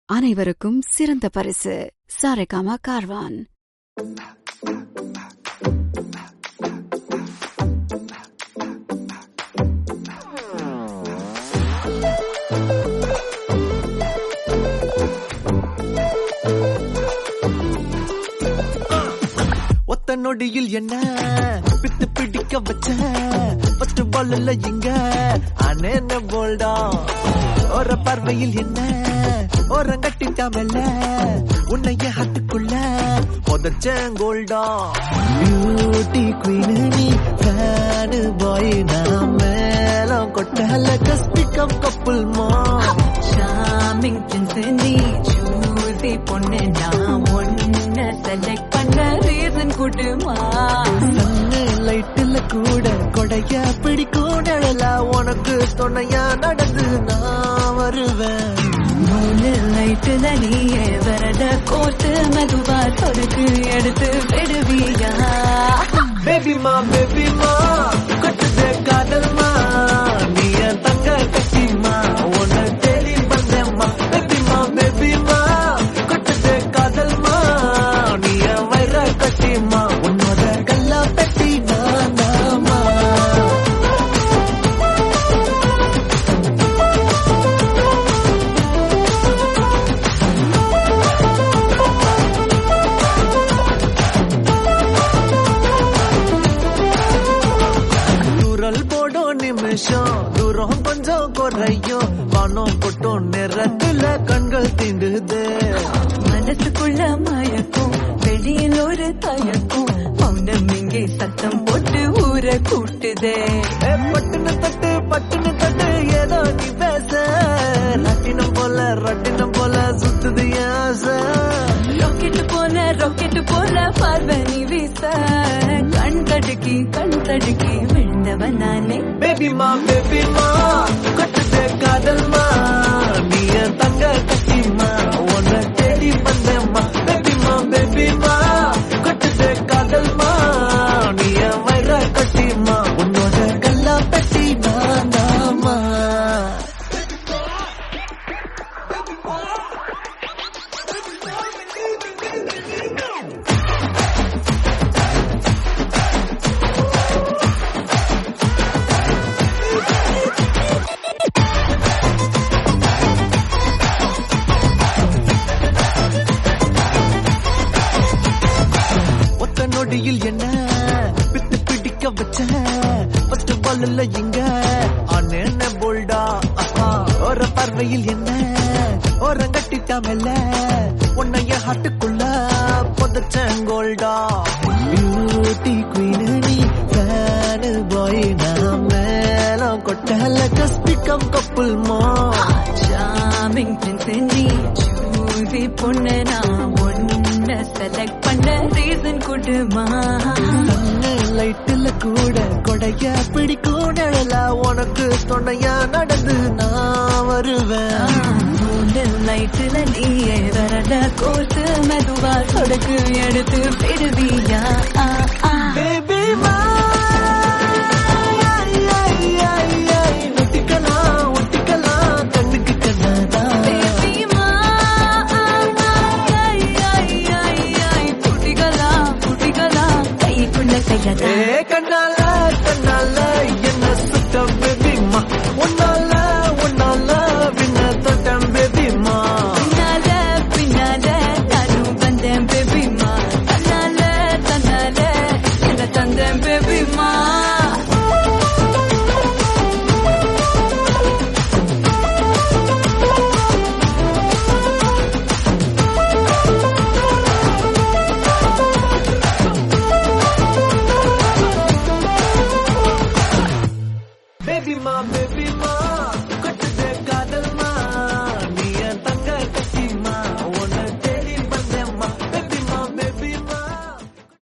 அனைவருக்கும் சிறந்த பரிசு சாரேகாமா கார்வான் ஒத்த நொடியில் என்ன பித்து பிடிக்க வச்ச ஃபர்ஸ்ட் பால்ல இங்க அனேன போல்டா ஒரு பார்வையில் என்ன ஓரங்கட்டிட்டாமல்ல உன்னைய ஹத்துக்குள்ள புதச்சேன் கோல்டா பியூட்டி குயின் நீ ஃபேனு பாய் நான் மேல கொட்டல கஸ்பிகம் கப்புள் மா ஷாமிங் பிரின்ஸ் நீ சூசி பொண்ணு நான் ஒன்ன செலக்ட் பண்ண ரீசன் கூட்டுமா சன்னு லைட்டுல கூட கொடைய பிடிக்கும் நிழலா உனக்கு துணையா நடந்து நான் வருவேன் மூணு லைட்டுல நீயே வரத கோர்த்து மெதுவா சொருக்கு எடுத்து விடுவியா பேபி மா பேபி மா கொட்டுதே காதல் மா நீ என் தங்க கட்டிமா உன்னை தேடி வந்தேம்மா பேபி மா பேபி மா கொட்டுதே காதல் மா நீ என் வயிற கட்டிமா உன்னோட கல்லா பெட்டி நானாமா தூரல் போடும் நிமிஷம் தூரம் கொஞ்சம் குறையும் வானம் கொட்டும் நிறத்துல கண்கள் தீண்டுது மனசுக்குள்ள மயக்கும் வெளியில் ஒரு தயக்கும் மௌனம் இங்கே சத்தம் போட்டு ஊரை கூட்டுதே ஏ, பட்டுன்னு தட்டு பட்டுன்னு தட்டு ஏதோ நீ பேச ரட்டினம் போல ரட்டினம் போல சுத்துது என் ஆசை ராக்கெட் போல ராக்கெட் போல பார்வை நீ வீச கண் தடுக்கி கண் தடுக்கி விழுந்தவன் நானே பேபி மா பேபி மா கட்டுதே காதல் மா நீ என் தங்க கட்டிமா உன்னை தேடி வந்தேம்மா பேபி மா பேபி மா கட்டுதே காதல் மா நீ என் வயிற கட்டிமா உன்னோட கல்லா பெட்டி நானாமா ஒத்த நொடியில் என்ன பித்து பிடிக்க வச்ச ஃபர்ஸ்ட் பால்ல இங்க அண்ணன போல்டா ஆஹா ஒரு பார்வையில் என்ன ஓரங்கட்டிட்டாமல்ல உன்னைய ஹாட்டுக்குள்ள புதைச்சேன் கோல்டா பியூட்டி குயின் நீ ஃபேனு பாய் நான் மேல கொட்டல கஸ்பிகம் கப்புள் மா ஷாமிங் பிரின்ஸ் நீ சூசி பொண்ணு நான் ஒன்ன செலக்ட் பண்ண ரீசன் கூட்டுமா கண்ணு லைட்டுல கூட கொடைய பிடிக்கும் நிழலா உனக்கு துணையா நடந்து நான் வருவேன் மூணு லைட்டுல நீயே வரத கோர்த்து மெதுவா சொடக்கு எடுத்து விடுவியா ஆ, ஆ. பேபி ஒட்டிக்கலாம் ஒட்டிக்கலாம் கண்ணுக்கு கண்ணாதான் Baby, மா, ஐ, ஐ, ஐ, ஐ, புடிகளா, புடிகளா, கைக்குள்ள கையதா ஏ கண்ணால கண்ணால என்ன சுத்த பேபிமா உன்னால உன்னால பின்ன தொட்டம் பேபிமா பின்னால பின்னால நானும் வந்தேன் பேபிமா தன்னால தன்னால என்ன தந்தேன் பேபிமா பேபிமா பேபிமா